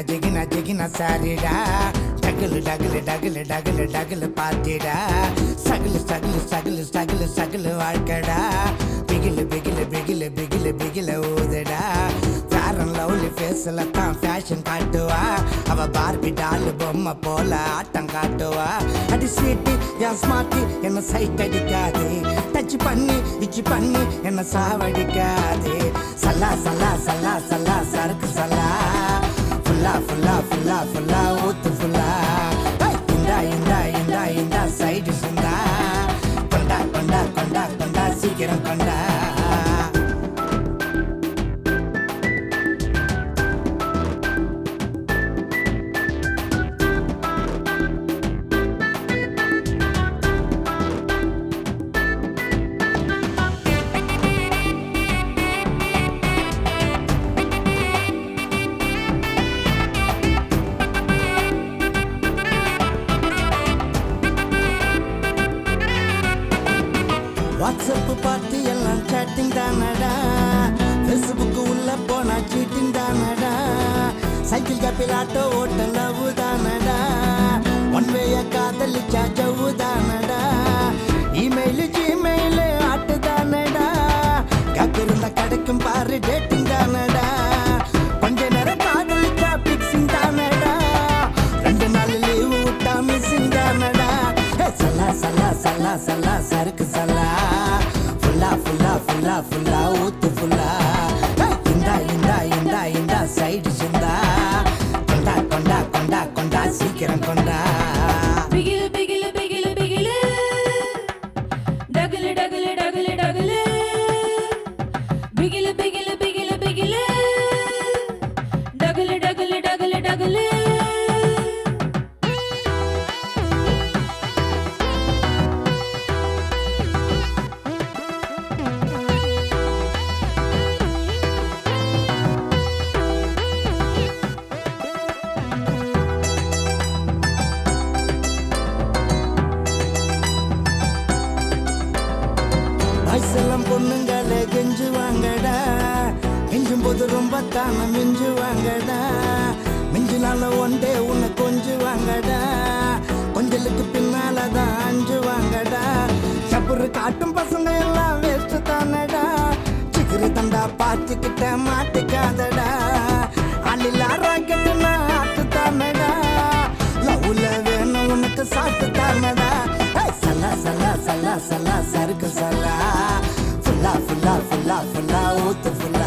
ஜிகின ஜிகின சாரிடா டகுலு டகுலு டகுலு டகுலு டகுலு பாத்திடா சகுலு சகுலு சகுலு சகுலு சகுலு வாழ்க்கடா பிகிலு பிகிலு பிகிலு பிகிலு பிகிலு ஊதுடா ஃபேரன் லவ்லி ஃபேஸ்ல தான் ஃபேஷன் காட்டுவா அவ பார்பி டால் பொம்மை போல ஆட்டம் காட்டுவா அடி ஸ்வீட்டு என் ஸ்மார்ட்டு என்ன சைட் அடிக்காது டச் பண்ணி இச்சி பண்ணி என்ன சாவடிக்காது சல்லா சல்லா சல்லா சல்லா சரக்கு சல்லா ஃபுல்லா ஃபுல்லா ஃபுல்லா ஃபுல்லா ஊத்து ஃபுல்லா ஏய், இந்தா இந்தா இந்தா இந்தா சைடு சுந்தா கொண்டா கொண்டா கொண்டா கொண்டா சீக்கிரம் கொண்டா வாட்ஸ்அப் பார்த்து எல்லாம் சேட்டிங் தானடா ஃபேஸ்புக் உள்ள போனா சீட்டிங் தானடா சைக்கிள் கப்பில் ஆட்டோ ஓட்ட லவ் தானடா ஒன் வேய காதலிச்சா ஜவ்வு தானடா இமெயில் ஜிமெயில் ஆட்டு தானடா கக்கிருந்த கிடைக்கும் பாரு டேட்டிங் தானடா கொஞ்ச நேரம் காதலிச்சா பிக்சிங் தானடா ரெண்டு நாள் லீவு விட்டா மிஸ்ஸிங் தானடா ஹே, சல்லா சல்லா சல்லா சல்லா சருக்கு சல்லா ஃபுல்லா ஃபுல்லா ஃபுல்லா ஃபுல்லா ஊத்து ஃபுல்லா ஹே, இந்தா இந்தா இந்தா இந்தா சைடு சிந்தா கொண்டா கொண்டா கொண்டா கொண்டா சீக்கிரம் கொண்டா பிகிலு பிகிலு பிகிலு பிகிலு டகுலு டகுலு டகுலு டகுலு பிகிலு பிகிலு பிகிலு பிகிலு டகுலு டகுலு டகுலு டகுலு வயசெல்லாம் பொண்ணுங்களே கெஞ்சுவாங்கடா கெஞ்சும் போது ரொம்ப தானே மிஞ்சுவாங்கடா மிஞ்சினால ஒன்றே உன்னை கொஞ்சுவாங்கடா கொஞ்சலுக்கு பின்னாலதான் அஞ்சுவாங்கடா சப்புரு காட்டும் பசங்க எல்லாம் வேஸ்ட் தானடா சிக்கிரி தண்டா பாத்துக்கிட்ட மாட்டிக்காதடா அழிலா ராக்கெட்டுனா ஆட்டு தானடா லவ்ல வேணும் உனக்கு சாப்பிட்டு தானடா ஏய், சல்லா சல்லா சல்லா சல்லா சருக்கு சல்லா ஃபுல்லா ஃபுல்லா ஃபுல்லா ஃபுல்லா ஊத்து ஃபுல்லா